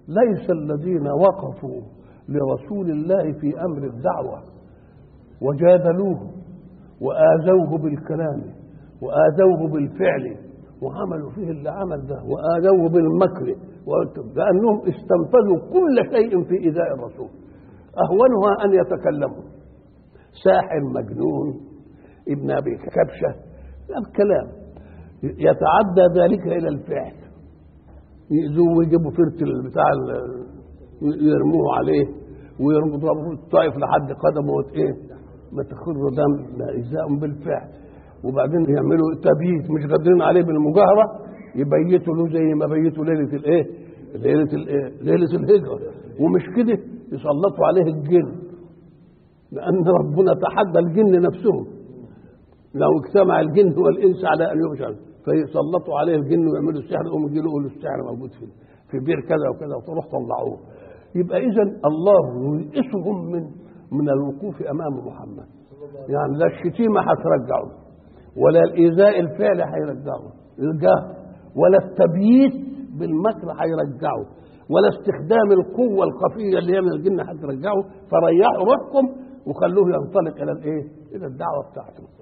ليس الذين وقفوا لرسول الله في امر الدعوه وجادلوه واذوه بالكلام واذوه بالفعل وعملوا فيه اللي عمل ده واذوه بالمكر لانهم استنفذوا كل شيء في ايذاء الرسول اهونها ان يتكلموا ساحر مجنون ابن ابي كبشه الكلام يتعدى ذلك الى الفعل يأذوه ويجيبوا فرت بتاع يرموه عليه ويضربوا الطائف لحد قدمه وت- ايه ما تخر دم لا إيذاء بالفعل وبعدين يعملوا تبييت مش قادرين عليه بالمجاهرة يبيتوا له زي ما بيتوا ليلة الايه ليلة الايه ليلة الهجرة ومش كده يسلطوا عليه الجن لأن ربنا تحدى الجن نفسهم لو اجتمع الجن والإنس على أن يفشل فيسلطوا عليه الجن ويعملوا السحر يقوموا يجي يقولوا السحر موجود في في بير كذا وكذا وتروح طلعوه يبقى إذا الله يئسهم من من الوقوف أمام محمد يعني لا الشتيمة هترجعه ولا الإيذاء الفعل هيرجعه الجهر ولا التبييت بالمكر هيرجعه ولا استخدام القوة الخفية اللي هي من الجن هترجعه فريحوا روحكم وخلوه ينطلق إلى الإيه؟ إلى الدعوة بتاعته